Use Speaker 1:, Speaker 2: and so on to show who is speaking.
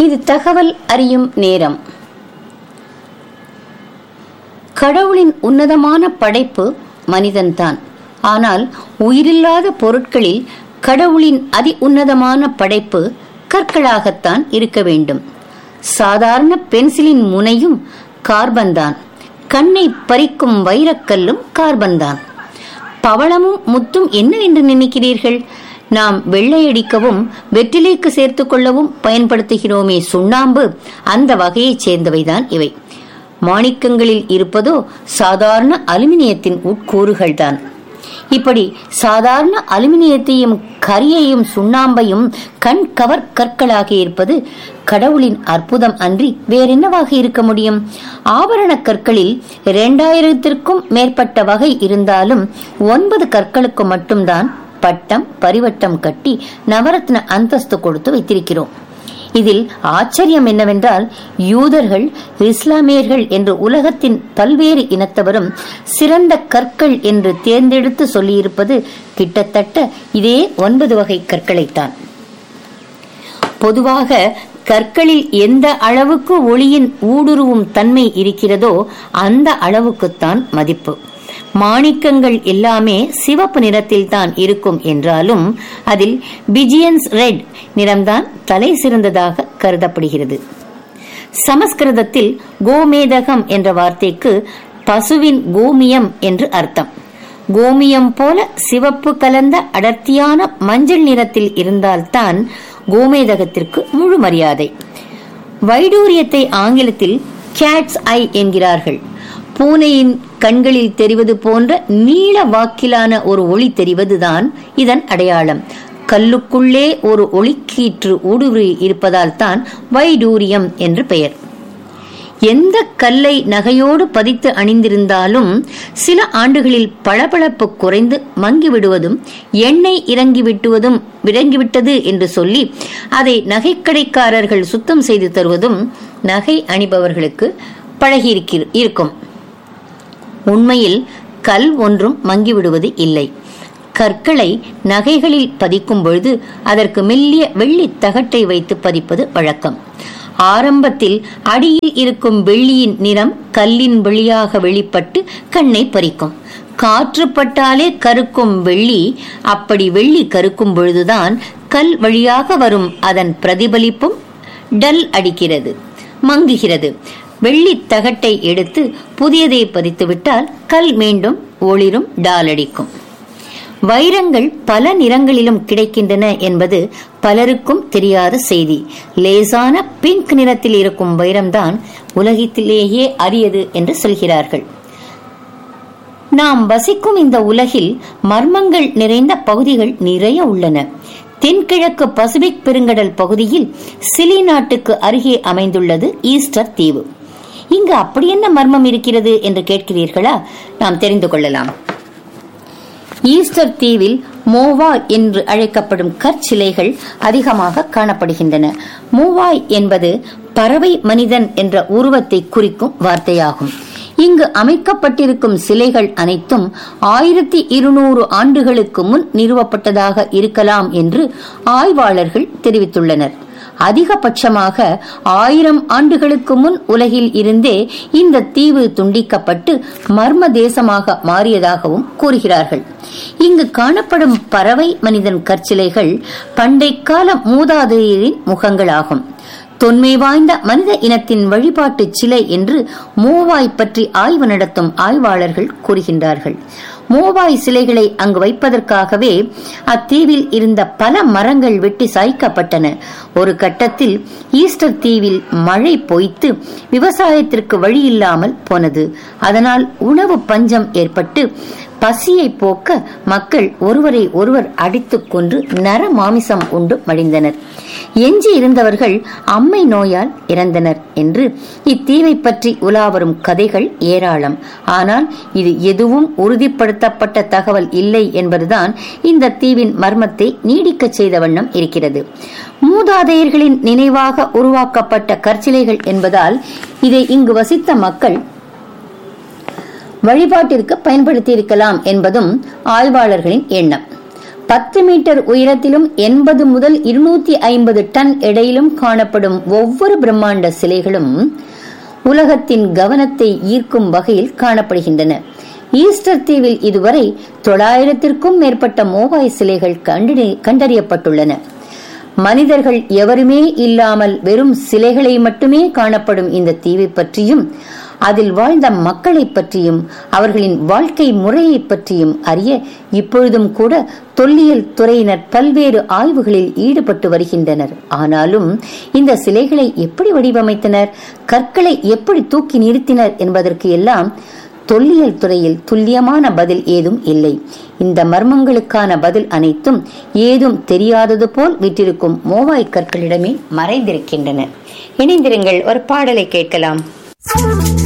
Speaker 1: இது தகவல் அறியும் நேரம் கடவுளின் உன்னதமான படைப்பு மனிதன்தான் ஆனால் உயிரில்லாத பொருட்களில் கடவுளின் அதி உன்னதமான படைப்பு கற்களாகத்தான் இருக்க வேண்டும் சாதாரண பென்சிலின் முனையும் கார்பன் தான் கண்ணை பறிக்கும் வைரக்கல்லும் கார்பன் தான் பவளமும் முத்தும் என்னவென்று நினைக்கிறீர்கள் நாம் வெள்ளையடிக்கவும் வெற்றிலைக்கு சேர்த்துக் கொள்ளவும் பயன்படுத்துகிறோமே சுண்ணாம்பு அந்த வகையைச் சேர்ந்தவைதான் இவை மாணிக்கங்களில் இருப்பதோ சாதாரண அலுமினியத்தின் உட்கூறுகள்தான் இப்படி சாதாரண அலுமினியத்தையும் கரியையும் சுண்ணாம்பையும் கண் கவர் கற்களாக இருப்பது கடவுளின் அற்புதம் அன்றி வேறென்னவாக இருக்க முடியும் ஆபரண கற்களில் இரண்டாயிரத்திற்கும் மேற்பட்ட வகை இருந்தாலும் ஒன்பது கற்களுக்கு மட்டும்தான் பட்டம் பரிவட்டம் கட்டி நவரத்ன அந்தஸ்து கொடுத்து வைத்திருக்கிறோம் இதில் ஆச்சரியம் என்னவென்றால் யூதர்கள் இஸ்லாமியர்கள் என்று உலகத்தின் பல்வேறு இனத்தவரும் சிறந்த கற்கள் என்று தேர்ந்தெடுத்து சொல்லியிருப்பது கிட்டத்தட்ட இதே ஒன்பது வகை கற்களைத்தான் பொதுவாக கற்களில் எந்த அளவுக்கு ஒளியின் ஊடுருவும் தன்மை இருக்கிறதோ அந்த அளவுக்குத்தான் மதிப்பு மாணிக்கங்கள் எல்லாமே சிவப்பு நிறத்தில் தான் இருக்கும் என்றாலும் அதில் பிஜியன்ஸ் ரெட் நிறம்தான் தலை சிறந்ததாக கருதப்படுகிறது சமஸ்கிருதத்தில் கோமேதகம் என்ற வார்த்தைக்கு பசுவின் கோமியம் என்று அர்த்தம் கோமியம் போல சிவப்பு கலந்த அடர்த்தியான மஞ்சள் நிறத்தில் இருந்தால்தான் கோமேதகத்திற்கு முழு மரியாதை வைடூரியத்தை ஆங்கிலத்தில் கேட்ஸ் ஐ என்கிறார்கள் பூனையின் கண்களில் தெரிவது போன்ற நீள வாக்கிலான ஒரு ஒளி தெரிவதுதான் இதன் அடையாளம் கல்லுக்குள்ளே ஒரு ஒளிக்கீற்று ஊடுருவி இருப்பதால் தான் வைடூரியம் என்று பெயர் எந்த கல்லை நகையோடு பதித்து அணிந்திருந்தாலும் சில ஆண்டுகளில் பளபளப்பு குறைந்து மங்கிவிடுவதும் எண்ணெய் இறங்கி விட்டுவதும் இறங்கிவிட்டது என்று சொல்லி அதை நகைக்கடைக்காரர்கள் சுத்தம் செய்து தருவதும் நகை அணிபவர்களுக்கு பழகி இருக்கும் உண்மையில் கல் ஒன்றும் மங்கிவிடுவது இல்லை கற்களை நகைகளில் பதிக்கும் பொழுது அதற்கு மெல்லிய வெள்ளி தகட்டை வைத்து பதிப்பது வழக்கம் ஆரம்பத்தில் அடியில் இருக்கும் வெள்ளியின் நிறம் கல்லின் வழியாக வெளிப்பட்டு கண்ணை பறிக்கும் காற்று பட்டாலே கருக்கும் வெள்ளி அப்படி வெள்ளி கருக்கும் பொழுதுதான் கல் வழியாக வரும் அதன் பிரதிபலிப்பும் டல் அடிக்கிறது மங்குகிறது வெள்ளி தகட்டை எடுத்து புதியதை பதித்துவிட்டால் கல் மீண்டும் ஒளிரும் டாலடிக்கும் வைரங்கள் பல நிறங்களிலும் கிடைக்கின்றன என்பது பலருக்கும் தெரியாத செய்தி லேசான பிங்க் நிறத்தில் இருக்கும் வைரம்தான் உலகத்திலேயே அரியது என்று சொல்கிறார்கள் நாம் வசிக்கும் இந்த உலகில் மர்மங்கள் நிறைந்த பகுதிகள் நிறைய உள்ளன தென்கிழக்கு பசிபிக் பெருங்கடல் பகுதியில் சிலி நாட்டுக்கு அருகே அமைந்துள்ளது ஈஸ்டர் தீவு இங்கு அப்படி என்ன மர்மம் இருக்கிறது என்று கேட்கிறீர்களா நாம் தெரிந்து கொள்ளலாம் ஈஸ்டர் தீவில் மோவாய் என்று அழைக்கப்படும் கற்சிலைகள் அதிகமாக காணப்படுகின்றன மூவாய் என்பது பறவை மனிதன் என்ற உருவத்தை குறிக்கும் வார்த்தையாகும் இங்கு அமைக்கப்பட்டிருக்கும் சிலைகள் அனைத்தும் ஆயிரத்தி இருநூறு ஆண்டுகளுக்கு முன் நிறுவப்பட்டதாக இருக்கலாம் என்று ஆய்வாளர்கள் தெரிவித்துள்ளனர் அதிகபட்சமாக ஆயிரம் ஆண்டுகளுக்கு முன் உலகில் இருந்தே இந்த தீவு துண்டிக்கப்பட்டு மர்ம தேசமாக மாறியதாகவும் கூறுகிறார்கள் இங்கு காணப்படும் பறவை மனிதன் கற்சிலைகள் பண்டைக்கால மூதாதையரின் முகங்களாகும் தொன்மை வாய்ந்த மனித இனத்தின் வழிபாட்டு சிலை என்று மோவாய் பற்றி ஆய்வு நடத்தும் ஆய்வாளர்கள் கூறுகின்றார்கள் மோவாய் சிலைகளை அங்கு வைப்பதற்காகவே அத்தீவில் இருந்த பல மரங்கள் வெட்டி சாய்க்கப்பட்டன ஒரு கட்டத்தில் ஈஸ்டர் தீவில் மழை பொய்த்து விவசாயத்திற்கு வழி இல்லாமல் போனது அதனால் உணவு பஞ்சம் ஏற்பட்டு பசியை போக்க மக்கள் ஒருவரை ஒருவர் அடித்துக் கொன்று நர மாமிசம் உண்டு மடிந்தனர் எஞ்சி இருந்தவர்கள் அம்மை நோயால் இறந்தனர் என்று இத்தீவை பற்றி உலாவரும் கதைகள் ஏராளம் ஆனால் இது எதுவும் உறுதிப்படுத்தப்பட்ட தகவல் இல்லை என்பதுதான் இந்த தீவின் மர்மத்தை நீடிக்கச் செய்த வண்ணம் இருக்கிறது மூதாதையர்களின் நினைவாக உருவாக்கப்பட்ட கற்சிலைகள் என்பதால் இதை இங்கு வசித்த மக்கள் வழிபாட்டிற்கு பயன்படுத்தி இருக்கலாம் என்பதும் ஆய்வாளர்களின் எண்ணம் பத்து மீட்டர் உயரத்திலும் எண்பது முதல் இருநூத்தி ஐம்பது டன் எடையிலும் காணப்படும் ஒவ்வொரு பிரம்மாண்ட சிலைகளும் உலகத்தின் கவனத்தை ஈர்க்கும் வகையில் காணப்படுகின்றன ஈஸ்டர் தீவில் இதுவரை தொள்ளாயிரத்திற்கும் மேற்பட்ட மோவாய் சிலைகள் கண்டறி- கண்டறியப்பட்டுள்ளன மனிதர்கள் எவருமே இல்லாமல் வெறும் சிலைகளை மட்டுமே காணப்படும் இந்த தீவை பற்றியும் அதில் வாழ்ந்த மக்களை பற்றியும் அவர்களின் வாழ்க்கை முறையை பற்றியும் அறிய இப்பொழுதும் கூட தொல்லியல் துறையினர் பல்வேறு ஆய்வுகளில் ஈடுபட்டு வருகின்றனர் ஆனாலும் இந்த சிலைகளை எப்படி வடிவமைத்தனர் கற்களை எப்படி தூக்கி நிறுத்தினர் என்பதற்கு எல்லாம் தொல்லியல் துறையில் துல்லியமான பதில் ஏதும் இல்லை இந்த மர்மங்களுக்கான பதில் அனைத்தும் ஏதும் தெரியாதது போல் விட்டிருக்கும் மோவாய் கற்களிடமே மறைந்திருக்கின்றன இணைந்திருங்கள் ஒரு பாடலை கேட்கலாம்